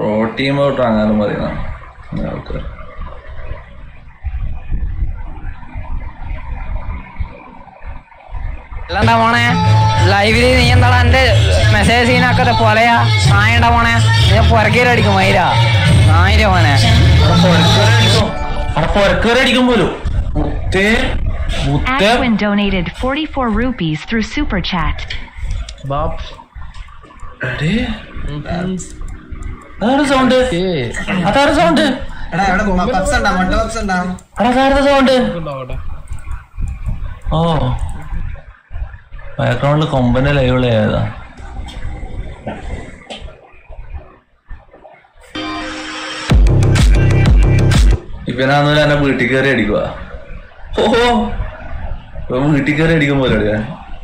Protein powder അങ്ങനെ മതി ആൾക്കാർ അല്ലണ്ടാ മോണെ ലൈവില് നീ എന്താടാ എന്റെ മെസ്സേജ് സീനാക്കത്തെ പോലെയാ നായണ്ട മോണെ നീ പുറകേരടിക്കും മൈര നായിര മോനെ അവിടെ പൊരക്കേറി അടിക്കും പോലും മുത്തേ മുത്തേ Ashwin donated 44 rupees through Super Chat. എടേ, അതാണ് സൗണ്ട് അതാണ് സൗണ്ട് എടാ അവിടെ പപ്സ് ഉണ്ടാ മുട്ട പപ്സ് ഉണ്ടാ അവിടെ അതാരുടെ സൗണ്ട് ഓ ബാക്ക്ഗ്രൗണ്ടിൽ കൊമ്പന്റെ ലൈവുള്ള ഏതാ ഇവനാന്നൂല എന്നെ വീട്ടിൽ കയറി അടിക്കുക ഓഹോ ഇവൻ വീട്ടിൽ കയറി അടിക്കും പോലെ അടിയാ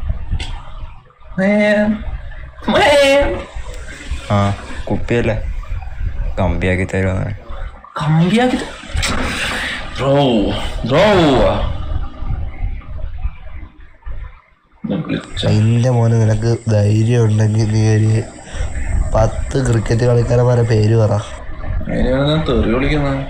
ആ കുപ്പിയല്ലേ കമ്പിയാക്കി തരുമെന്ന് കമ്പിയാക്കി ബ്രോ ബ്രോ എന്റെ മോനെ നിനക്ക് ധൈര്യം ഉണ്ടെങ്കിൽ നീ ഒരു പത്ത് ക്രിക്കറ്റ് കളിക്കാരന്മാരെ പേര് പറ അതിനാണ് ഞാൻ തെറി വിളിക്കുന്നത്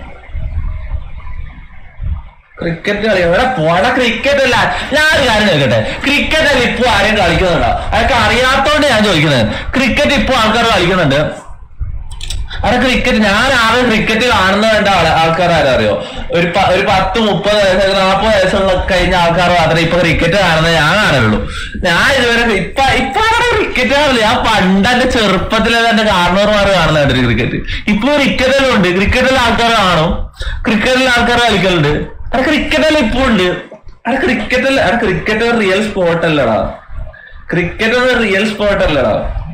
ക്രിക്കറ്റ് കളി എവിടെ പോണ ക്രിക്കറ്റ് അല്ല ഞാൻ ഒരു കാര്യം ചോദിക്കട്ടെ ക്രിക്കറ്റ് അല്ല ഇപ്പൊ ആരും കളിക്കുന്നുണ്ടോ അതൊക്കെ അറിയാത്തോണ്ട് ഞാൻ ചോദിക്കുന്നത് ക്രിക്കറ്റ് ഇപ്പൊ ആൾക്കാർ കളിക്കുന്നുണ്ട് അവിടെ ക്രിക്കറ്റ് ഞാൻ ആകെ ക്രിക്കറ്റ് കാണുന്ന വേണ്ട ആള് ആൾക്കാർ ആരും അറിയോ ഒരു പ- ഒരു പത്ത് മുപ്പത് വയസ്സ് നാൽപ്പത് വയസ്സുള്ള കഴിഞ്ഞ ആൾക്കാർ മാത്രമേ ഇപ്പൊ ക്രിക്കറ്റ് കാണുന്നത് ഞാൻ കാണുള്ളൂ ഞാൻ ഇതുവരെ ഇപ്പൊ ഇപ്പൊ ക്രിക്കറ്റ് കാണില്ല ഞാൻ പണ്ട് എന്റെ ചെറുപ്പത്തിലെ എന്റെ കാരണവർമാർ കാണുന്നുണ്ട് ക്രിക്കറ്റ് ഇപ്പൊ ക്രിക്കറ്റെല്ലാം ഉണ്ട് ക്രിക്കറ്റിൽ ആൾക്കാർ കാണും ക്രിക്കറ്റിൽ ആൾക്കാർ കളിക്കലുണ്ട് അവിടെ ക്രിക്കറ്റെല്ലാം ഇപ്പൊ ഉണ്ട് അവിടെ ക്രിക്കറ്റ് അവിടെ ക്രിക്കറ്റ് ഒരു റിയൽ സ്പോർട്ട് അല്ലടാ ക്രിക്കറ്റ് ഒരു റിയൽ സ്പോർട്ട് അല്ലടാ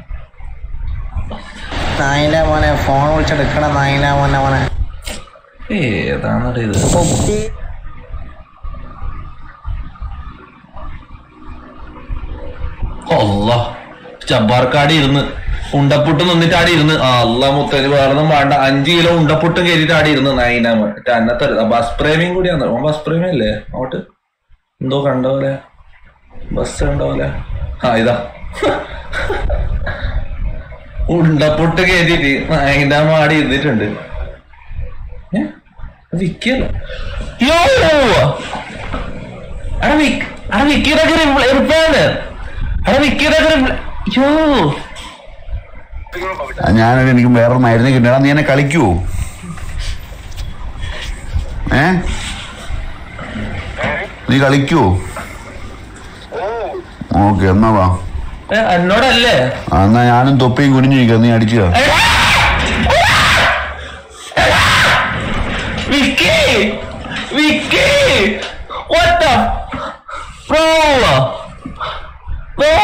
നായിന്റെ മോനെ ഫോൺ വിളിച്ചെടുക്കണ നായിന്റെ മോനെ മോനെ ഏതാണത് ഇത് അല്ല ചമ്പാർക്കാടി ഇരുന്ന് ഉണ്ടപ്പുട്ട് നിന്നിട്ട് ആടി ഇരുന്ന് ആ അല്ല മുത്തന് വേറൊന്നും വേണ്ട അഞ്ചു കിലോ ഉണ്ടപ്പുട്ടും കയറിയിട്ട് ആടി ഇരുന്ന് നൈനാമ മറ്റേ അന്നത്തെ ബസ് പ്രേമിയും കൂടിയാണ് ഓൻ ബസ് പ്രേമി അല്ലേ അങ്ങോട്ട് എന്തോ കണ്ട പോലെ ബസ് കണ്ട പോലെ ആ ഇതാ ഉണ്ടപ്പുട്ട് കയറ്റിട്ട് നൈനാമ ആടി ഇരുന്നിട്ടുണ്ട് ഏ? വിക്കിയല്ല യോ അവിടെ വിക്ക് അവിടെ വിക്കിയതൊക്കെ റിപ്ലൈ ആണ് അവിടെ വിക്കിയതൊക്കെ റിപ്ലൈ യോ ഞാനൊരു എനിക്ക് വേറെ മരുന്ന് കിട്ടണം നീ എന്നെ കളിക്കുവോ ഏ നീ കളിക്കുവോ ഓക്കെ എന്നാ വാ ഏ, എന്നോടല്ലേ ആ, എന്നാ ഞാനും തൊപ്പിയും കുനിഞ്ഞിരിക്കാം നീ അടിച്ചു വിക്കി വിക്കി what the bro bro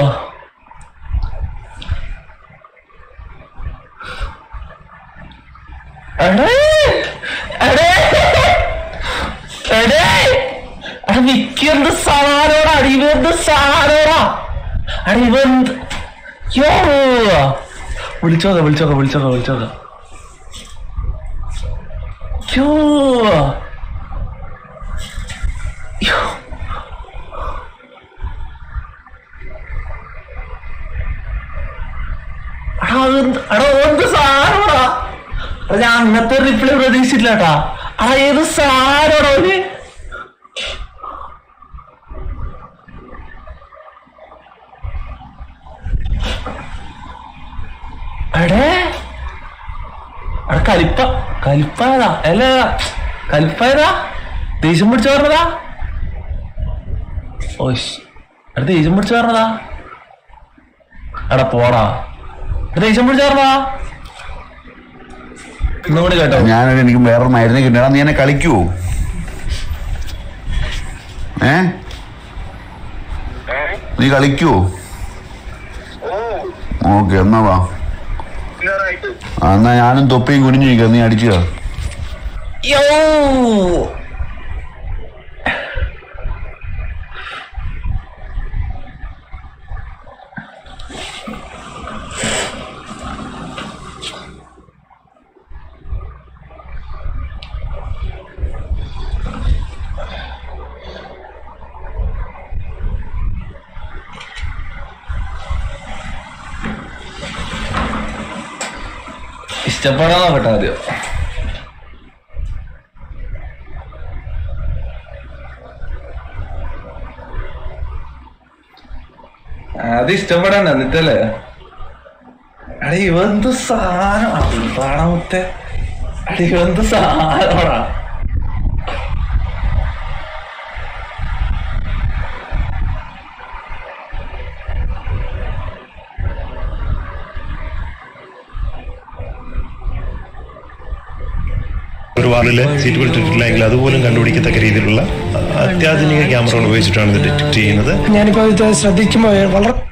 എടേ എടേ എടേ എടാ വിക്കി എന്ത് സാധനോടാ അടിവെന്ത് സാധനോടാ അടിവെന്ത് യോ വിളിച്ചോക്ക വിളിച്ചോക്ക വിളിച്ചോക്ക വിളിച്ചോക്ക യോ യോ എടാ അതെന്ത് എടാ എന്ത് സാധനമാടാ എടാ, ഞാൻ അങ്ങനത്തെ റിപ്ലൈ പ്രതീക്ഷിച്ചില്ല കേട്ടാ ആ ഏത് സാധനമാടാ അവന് എടേ അവിടെ കലിപ്പ കലിപ്പായതാ അല്ല കലിപ്പായതാ ദേഷ്യം പിടിച്ചു പറഞ്ഞതാ ഓശ് അവിടെ ദേഷ്യം പിടിച്ചു പറഞ്ഞതാ എടാ പോടാ എടാ, ദേഷ്യം പിടിച്ചു പറഞ്ഞതാ ഇന്നും കൂടി കേട്ടോ ഞാനൊരു എനിക്ക് വേറെ മരുന്ന് കിട്ടണം നീ എന്നെ കളിക്കുവോ ഏ നീ കളിക്കുവോ ഓക്കെ എന്നാ വാ ആ, എന്നാ ഞാനും തൊപ്പിയും കുനിഞ്ഞിരിക്കാം നീ അടിച്ചു യോ ഇഷ്ടപ്പെടാൻ നോക്കട്ടെ ആദ്യം അത് ഇഷ്ടപ്പെടാൻ എന്നിട്ടല്ലേ അടി ഇവന്ത് സാധനം അതാണ് മുത്തെ അടി ഇവന്ത് സാധനമാടാ ഒരു വാർഡിൽ സീറ്റ് ബെൽറ്റ് ഇട്ടിട്ടില്ലെങ്കിൽ അതുപോലും കണ്ടുപിടിക്കത്തക്ക രീതിയിലുള്ള അത്യാധുനിക ക്യാമറകൾ ഉപയോഗിച്ചിട്ടാണ് ഇത് ഡിറ്റക്ട് ചെയ്യുന്നത് ഞാനിപ്പോൾ ഇത് ശ്രദ്ധിക്കുമ്പോൾ വളരെ